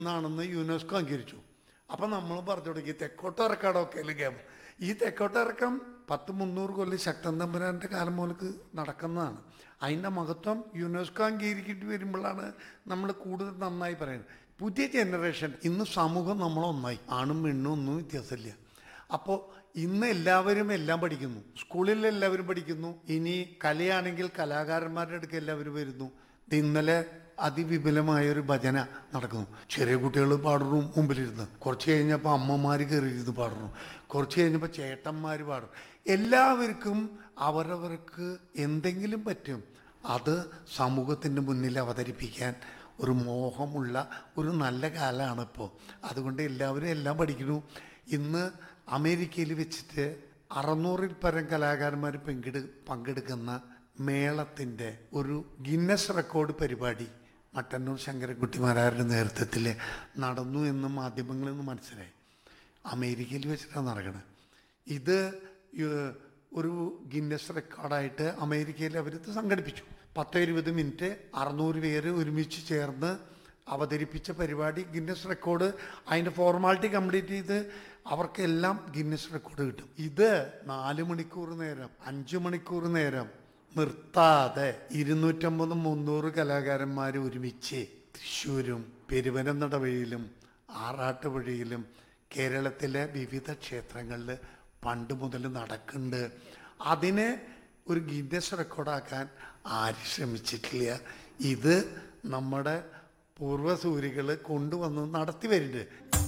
എന്നാണെന്ന് യുനെസ്കോ അംഗീകരിച്ചു അപ്പം നമ്മൾ പറഞ്ഞു തുടങ്ങി തെക്കോട്ടിറക്കാടൊക്കെ ഗെയിം ഈ തെക്കോട്ടിറക്കം പത്ത് മുന്നൂറ് കൊല്ലം ശക്തൻ തമ്പുരാൻ്റെ കാലം മുതൽക്ക് നടക്കുന്നതാണ് അതിൻ്റെ മഹത്വം യുനെസ്കോ അംഗീകരിക്കേണ്ടി വരുമ്പോഴാണ് നമ്മൾ കൂടുതൽ നന്നായി പറയുന്നത് പുതിയ ജനറേഷൻ ഇന്ന് സമൂഹം നമ്മളൊന്നായി ആണും പെണ്ണും ഒന്നും വ്യത്യാസമില്ല അപ്പോൾ ഇന്ന് എല്ലാവരും എല്ലാം പഠിക്കുന്നു സ്കൂളിൽ എല്ലാവരും പഠിക്കുന്നു ഇനി കലയാണെങ്കിൽ കലാകാരന്മാരുടെ അടുക്ക് എല്ലാവരും വരുന്നു ഇത് ഇന്നലെ അതിവിപുലമായ ഒരു ഭജന നടക്കുന്നു ചെറിയ കുട്ടികൾ പാടുന്നു മുമ്പിലിരുന്ന് കുറച്ച് കഴിഞ്ഞപ്പോൾ അമ്മമാർ കയറിയിരുന്ന് പാടുന്നു കുറച്ച് കഴിഞ്ഞപ്പോൾ ചേട്ടന്മാർ പാടും എല്ലാവർക്കും അവരവർക്ക് എന്തെങ്കിലും പറ്റും അത് സമൂഹത്തിൻ്റെ മുന്നിൽ അവതരിപ്പിക്കാൻ ഒരു മോഹമുള്ള ഒരു നല്ല കാലമാണ് ഇപ്പോൾ അതുകൊണ്ട് എല്ലാവരും എല്ലാം പഠിക്കുന്നു ഇന്ന് അമേരിക്കയിൽ വെച്ചിട്ട് അറുന്നൂറിൽ പരം കലാകാരന്മാർ പങ്കെടു പങ്കെടുക്കുന്ന മേളത്തിൻ്റെ ഒരു ഗിന്നസ് റെക്കോർഡ് പരിപാടി മട്ടന്നൂർ ശങ്കരൻകുട്ടിമാരാരുടെ നേതൃത്വത്തിൽ നടന്നു എന്ന് മാധ്യമങ്ങളിൽ നിന്ന് മനസ്സിലായി അമേരിക്കയിൽ വെച്ചിട്ടാണ് നടക്കുന്നത് ഇത് യു- ഒരു ഗിന്നസ് റെക്കോർഡായിട്ട് അമേരിക്കയിൽ അവരിത് സംഘടിപ്പിച്ചു പത്ത് ഇരുപത് മിനിറ്റ് അറുന്നൂറ് പേര് ഒരുമിച്ച് ചേർന്ന് അവതരിപ്പിച്ച പരിപാടി ഗിന്നസ് റെക്കോർഡ് അതിൻ്റെ ഫോർമാലിറ്റി കംപ്ലീറ്റ് ചെയ്ത് അവർക്കെല്ലാം ഗിന്നസ് റെക്കോർഡ് കിട്ടും ഇത് നാല് മണിക്കൂർ നേരം അഞ്ച് മണിക്കൂർ നേരം നിർത്താതെ ഇരുന്നൂറ്റമ്പത് മുന്നൂറ് കലാകാരന്മാർ ഒരുമിച്ച് തൃശ്ശൂരും പെരുവനന്തടവഴിയിലും ആറാട്ടുപുഴയിലും കേരളത്തിലെ വിവിധ ക്ഷേത്രങ്ങളിൽ പണ്ട് മുതൽ നടക്കുന്നുണ്ട് അതിനെ ഒരു ഗിന്നസ് റെക്കോർഡാക്കാൻ ആരും ശ്രമിച്ചിട്ടില്ല ഇത് നമ്മുടെ പൂർവ്വസൂരികൾ കൊണ്ടുവന്ന് നടത്തി വരുന്നുണ്ട്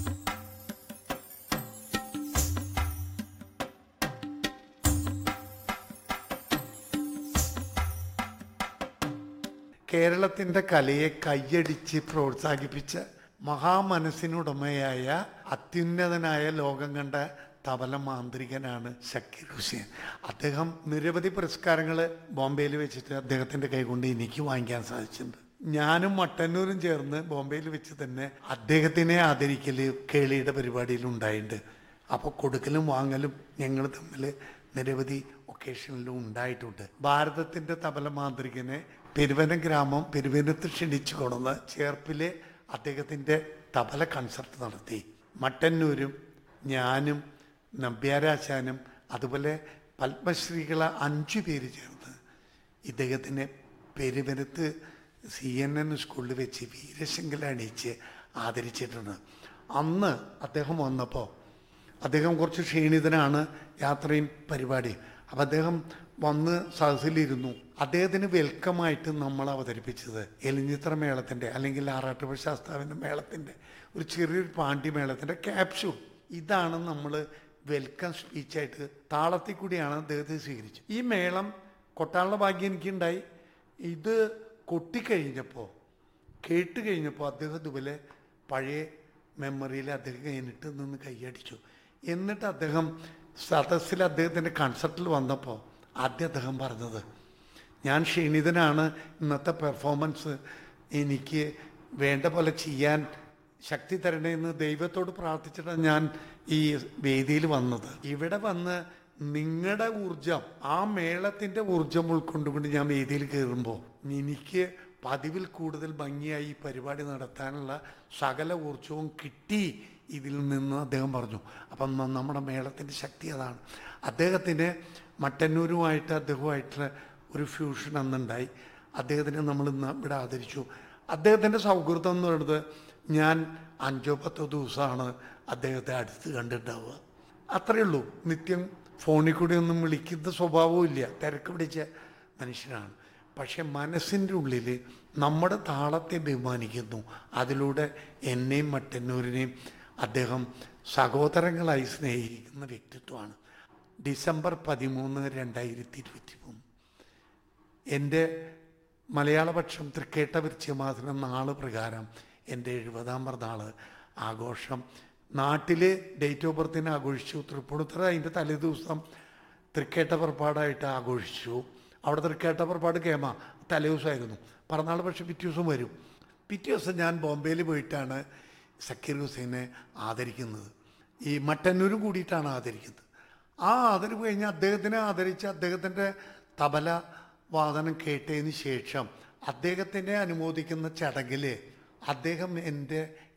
കേരളത്തിൻ്റെ കലയെ കൈയടിച്ച് പ്രോത്സാഹിപ്പിച്ച മഹാമനസ്സിനുടമയായ അത്യുന്നതനായ ലോകം കണ്ട തബല മാന്ത്രികനാണ് ഷക്കീർ ഹുസൈൻ അദ്ദേഹം നിരവധി പുരസ്കാരങ്ങൾ ബോംബെയിൽ വെച്ചിട്ട് അദ്ദേഹത്തിൻ്റെ കൈകൊണ്ട് എനിക്ക് വാങ്ങിക്കാൻ സാധിച്ചിട്ടുണ്ട് ഞാനും മട്ടന്നൂരും ചേർന്ന് ബോംബെയിൽ വെച്ച് തന്നെ അദ്ദേഹത്തിനെ ആദരിക്കൽ കേളിയുടെ പരിപാടിയിൽ ഉണ്ടായിട്ടുണ്ട് അപ്പോൾ കൊടുക്കലും വാങ്ങലും ഞങ്ങൾ തമ്മിൽ നിരവധി ഒക്കേഷനിലും ഉണ്ടായിട്ടുണ്ട് ഭാരതത്തിൻ്റെ തബല മാന്ത്രികനെ പെരുവനം ഗ്രാമം പെരുവനത്ത് ക്ഷണിച്ചു കൊണ്ടുവന്ന് ചേർപ്പിലെ അദ്ദേഹത്തിൻ്റെ തബല കൺസർട്ട് നടത്തി മട്ടന്നൂരും ഞാനും നമ്പ്യാരാശാനും അതുപോലെ പത്മശ്രീകളെ അഞ്ചു പേര് ചേർന്ന് ഇദ്ദേഹത്തിനെ പെരുവനത്ത് സി എൻ എൻ സ്കൂളിൽ വെച്ച് വീരശങ്കല അണിയിച്ച് ആദരിച്ചിട്ടുണ്ട് അന്ന് അദ്ദേഹം വന്നപ്പോൾ അദ്ദേഹം കുറച്ച് ക്ഷീണിതനാണ് യാത്രയും പരിപാടിയും അപ്പം അദ്ദേഹം വന്ന് സദസ്സിലിരുന്നു അദ്ദേഹത്തിന് വെൽക്കമായിട്ട് നമ്മൾ അവതരിപ്പിച്ചത് എലിഞ്ഞിത്ര മേളത്തിൻ്റെ അല്ലെങ്കിൽ ആറാട്ടുപുഴ ശാസ്താവിൻ്റെ മേളത്തിൻ്റെ ഒരു ചെറിയൊരു പാണ്ഡ്യ മേളത്തിൻ്റെ ക്യാപ്സ്യൂൾ ഇതാണ് നമ്മൾ വെൽക്കം സ്പീച്ചായിട്ട് താളത്തിൽ കൂടിയാണ് അദ്ദേഹത്തെ സ്വീകരിച്ചത് ഈ മേളം കൊട്ടാനുള്ള ഭാഗ്യം എനിക്കുണ്ടായി ഇത് കൊട്ടിക്കഴിഞ്ഞപ്പോൾ കേട്ട് കഴിഞ്ഞപ്പോൾ അദ്ദേഹം ഇതുപോലെ പഴയ മെമ്മറിയിൽ അദ്ദേഹം കഴിഞ്ഞിട്ട് നിന്ന് കൈയടിച്ചു എന്നിട്ട് അദ്ദേഹം സദസ്സിൽ അദ്ദേഹത്തിൻ്റെ കൺസർട്ടിൽ വന്നപ്പോൾ ആദ്യം അദ്ദേഹം പറഞ്ഞത് ഞാൻ ക്ഷീണിതനാണ് ഇന്നത്തെ പെർഫോമൻസ് എനിക്ക് വേണ്ട പോലെ ചെയ്യാൻ ശക്തി തരണേ എന്ന് ദൈവത്തോട് പ്രാർത്ഥിച്ചിട്ടാണ് ഞാൻ ഈ വേദിയിൽ വന്നത് ഇവിടെ വന്ന് നിങ്ങളുടെ ഊർജം ആ മേളത്തിൻ്റെ ഊർജം ഉൾക്കൊണ്ടുകൊണ്ട് ഞാൻ വേദിയിൽ കയറുമ്പോൾ എനിക്ക് പതിവിൽ കൂടുതൽ ഭംഗിയായി ഈ പരിപാടി നടത്താനുള്ള സകല ഊർജവും കിട്ടി ഇതിൽ നിന്ന് അദ്ദേഹം പറഞ്ഞു അപ്പം ന- നമ്മുടെ മേളത്തിൻ്റെ ശക്തി അതാണ് അദ്ദേഹത്തിന് മട്ടന്നൂരുമായിട്ട് അദ്ദേഹവുമായിട്ടുള്ള ഒരു ഫ്യൂഷൻ അന്നുണ്ടായി അദ്ദേഹത്തിനെ നമ്മൾ ഇന്ന് ഇവിടെ ആദരിച്ചു അദ്ദേഹത്തിൻ്റെ സൗഹൃദം എന്ന് പറയുന്നത് ഞാൻ അഞ്ചോ പത്തോ ദിവസമാണ് അദ്ദേഹത്തെ അടുത്ത് കണ്ടിട്ടുണ്ടാവുക അത്രയേ ഉള്ളൂ നിത്യം ഫോണിൽ കൂടി ഒന്നും വിളിക്കുന്ന സ്വഭാവവും ഇല്ല തിരക്ക് പിടിച്ച മനുഷ്യനാണ് പക്ഷെ മനസ്സിൻ്റെ ഉള്ളിൽ നമ്മുടെ താളത്തെ ബഹുമാനിക്കുന്നു അതിലൂടെ എന്നെയും മട്ടന്നൂരിനെയും അദ്ദേഹം സഹോദരങ്ങളായി സ്നേഹിക്കുന്ന വ്യക്തിത്വമാണ് ഡിസംബർ പതിമൂന്ന് രണ്ടായിരത്തി ഇരുപത്തി മൂന്ന് എൻ്റെ മലയാളപക്ഷം തൃക്കേട്ട വൃശ്യമാസനം നാള് പ്രകാരം എൻ്റെ എഴുപതാം പിറന്നാള് ആഘോഷം നാട്ടിൽ ഡേറ്റ് ഓഫ് ബർത്തിന് ആഘോഷിച്ചു തൃപ്പൂണിത്തറ അതിൻ്റെ തലേദിവസം തൃക്കേട്ട പുറപ്പാടായിട്ട് ആഘോഷിച്ചു അവിടെ തൃക്കേട്ട പുറപ്പാട് കേമ തലേദിവസമായിരുന്നു പിറന്നാൾ പക്ഷെ പിറ്റേ ദിവസം വരും പിറ്റേ ദിവസം ഞാൻ ബോംബെയിൽ പോയിട്ടാണ് സക്കീർ ഹുസൈനെ ആദരിക്കുന്നത് ഈ മട്ടന്നൂരും കൂടിയിട്ടാണ് ആദരിക്കുന്നത് ആ ആദരവ് കഴിഞ്ഞ് അദ്ദേഹത്തിനെ ആദരിച്ച് അദ്ദേഹത്തിൻ്റെ തബല വാദനം കേട്ടതിന് ശേഷം അദ്ദേഹത്തിനെ അനുമോദിക്കുന്ന ചടങ്ങിൽ അദ്ദേഹം എൻ്റെ